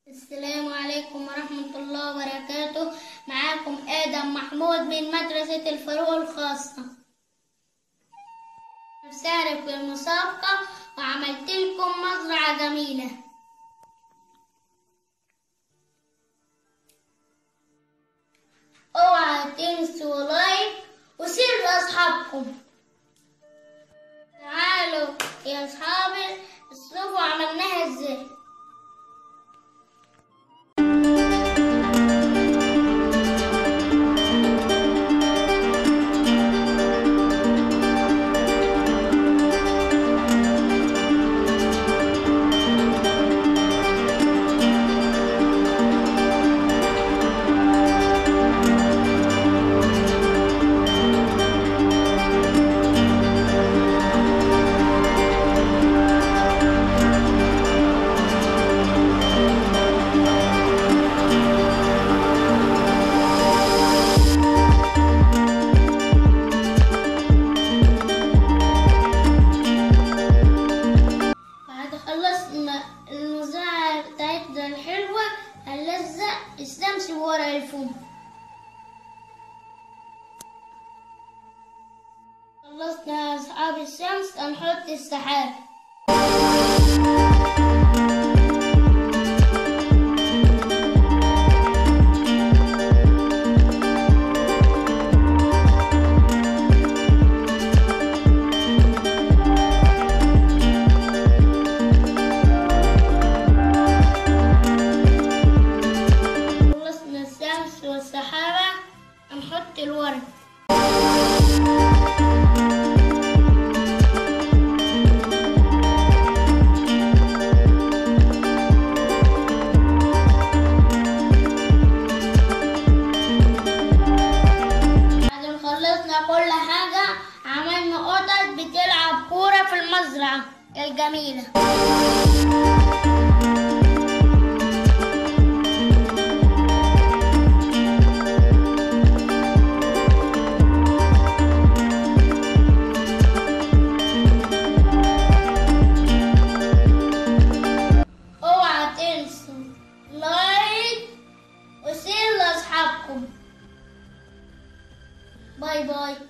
السلام عليكم ورحمة الله وبركاته معاكم آدم محمود من مدرسة الفروع الخاصة بشارك في المسابقة وعملت لكم مزرعة جميلة اوعى تنسوا لايك وشير لأصحابكم تعالوا يا أصحابي شوفوا عملناها ازاي بعد خلصنا المزرعة بتاعتنا الحلوة هنلزق الشمس ورا الفم خلصنا يا أصحاب الشمس هنحط السحاب خلصنا الشمس والسحابة هنحط الورد بعد ما خلصنا كل حاجة عملنا قطط بتلعب كورة في المزرعة الجميلة اوعى تنسوا لايك وشير لاصحابكم باي باي